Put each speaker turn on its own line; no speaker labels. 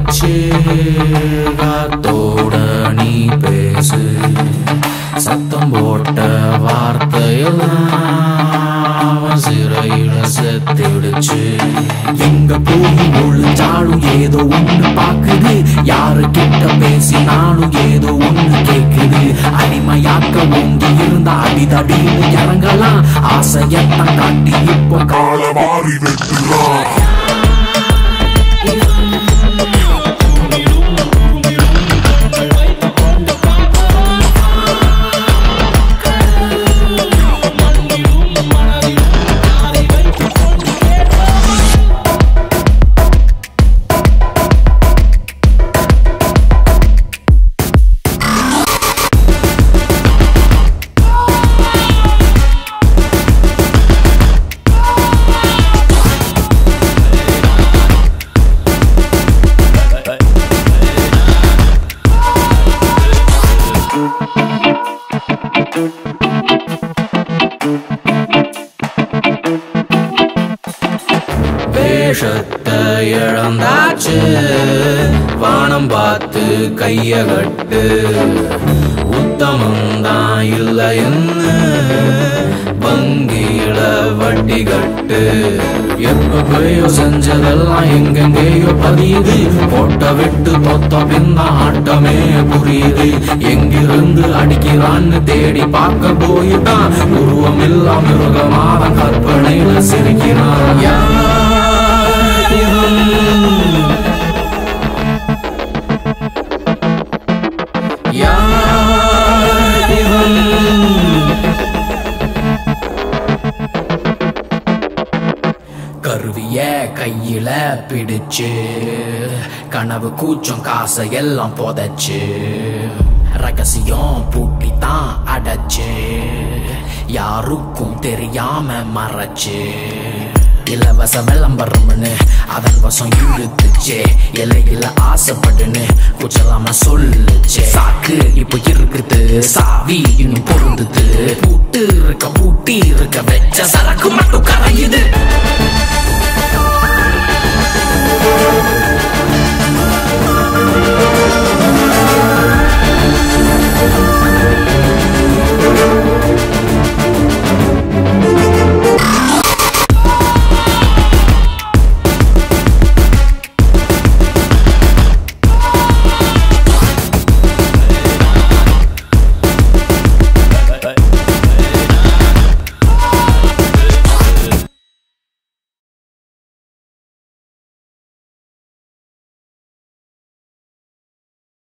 வச்சு காத்தோட நீ பேசு சத்தம் போட்ட வார்த்தையெல்லாம் அவன் சிறையில செத்திடுச்சு எங்க போய் ஒழிஞ்சாலும் ஏதோ ஒண்ணு பாக்குது யாரு கிட்ட பேசினாலும் ஏதோ ஒண்ணு கேக்குது அடிமையாக்க ஓங்கி இருந்தா அடிதடின்னு இறங்கலாம் ஆசையத்தான் காட்டி இப்போ கால
மாறி வெட்டுறான்
வேஷத்தை இழந்தாச்சு வானம் பார்த்து கைய கட்டு உத்தமந்தான் இல்லைன்னு வங்கியில வட்டி கட்டு எப்பயோ செஞ்சதெல்லாம் எங்கெங்கேயோ பதியுது போட்ட விட்டு தொத்த பின்ன ஆட்டமே புரியுது எங்கிருந்து அடிக்கிறான்னு தேடி பார்க்க போய்தான் உருவம் இல்லா மிருகமாதான் கற்பனையில சிரிக்கிறான் யார் இவன்? யார் இவன்? கருவிய கையில பிடிச்சு கனவு கூச்சம் காசை எல்லாம் புதைச்சு ரகசியம் பூட்டி தான் அடைச்சு யாருக்கும் தெரியாம மறைச்சு இலவச விளம்பரம்னு அதன் வசம் இழுத்துச்சே இலையில ஆசைப்படுன்னு குச்சலாம சொல்லுச்சே சாக்கு இப்ப இருக்குது சாவி இன்னும் பொருந்துது பூட்டு இருக்க பூட்டி இருக்க வெச்ச சரக்கு மட்டும் கரையுது